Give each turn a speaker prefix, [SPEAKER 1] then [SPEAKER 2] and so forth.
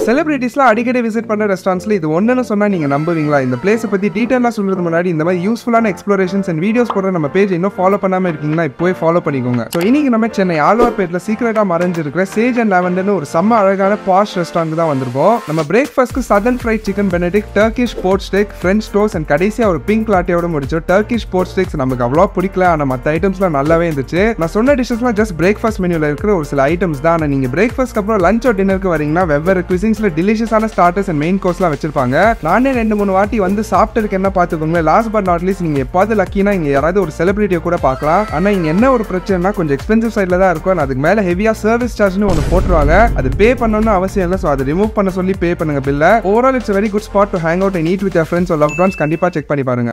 [SPEAKER 1] செலிபிரிட்டிஸ்லாம் அடிக்கடி விசிட் பண்ண ரெஸ்டாரண்ட்ஸ்ல இது ஒன்றுன்னு சொன்னா நீங்க நம்புவீங்களா இந்த பிளேஸை பத்தி டீட்டெயிலாக சொல்றது முன்னாடி இந்த மாதிரி யூஸ்ஃபுல்லான எக்ஸ்ப்ளோரேஷன்ஸ் அண்ட் வீடியோஸ் போடுற நம்ம பேஜ் இன்னும் ஃபாலோ பண்ணாம இருக்கீங்கன்னா இப்போவே ஃபாலோ பண்ணிக்கோங்க ஸோ இன்னைக்கு நம்ம சென்னை ஆழ்வார்பேட்டில் சீக்கிரட்டா மறைஞ்சிருக்கிற சேஜ் அண்ட் லாவெண்டர்னு ஒரு செம்ம அழகான பாஷ் ரெஸ்டாரண்ட் தான் வந்திருக்கோம் நம்ம பிரேக்ஃபாஸ்ட்க்கு southern fried chicken Benedict Turkish port steak French toast and கடைசியா ஒரு பிங்க் லாட்டியோட முடிச்சோம் டர்க்கிஷ் போர்ட் ஸ்டேக்ஸ் நமக்கு அவ்வளோ பிடிக்கல ஆனால் மற்ற ஐட்டம்ஸ்லாம் நல்லாவே இருந்துச்சு நான் சொன்ன டிஷஸ்லாம் ஜஸ்ட் பிரேக்ஃபாஸ்ட் மெனுவில் இருக்கிற ஒரு சில ஐட்டம்ஸ் தான் ஆனால் நீங்கள் பிரேக்ஃபாஸ்ட் அப்புறம் லஞ்ச் டின்னருக்கு வரீங்கன்னா வெவ்வேறு குவிசிங்ஸில் டிலிஷியஸான ஸ்டார்டர்ஸ் அண்ட் மெயின் கோர்ஸ்லாம் வச்சிருப்பாங்க நானே ரெண்டு மூணு வாட்டி வந்து சாப்பிட்டதுக்கு என்ன பார்த்துக்கோங்களேன் லாஸ்ட் பட் நாட் லீஸ்ட் நீங்கள் எப்பாவது லக்கினா இங்கே யாராவது ஒரு செலிபிரிட்டியை கூட பார்க்கலாம் ஆனால் இங்கே என்ன ஒரு பிரச்சனைனா கொஞ்சம் எக்ஸ்பென்சிவ் சைடில் தான் இருக்கும் and அதுக்கு மேலே ஹெவியாக சர்வீஸ் சார்ஜ்னு ஒன்று போட்டுருவாங்க அது பே பண்ணணும்னு அவசியம் இல்லை ஸோ அதை ரிமூவ் பண்ண சொல்லி பே பண்ணுங்க பில்ல overall it's very good spot to hang out and eat with your friends love ones கண்டிப்பாக செக் பண்ணி பாருங்க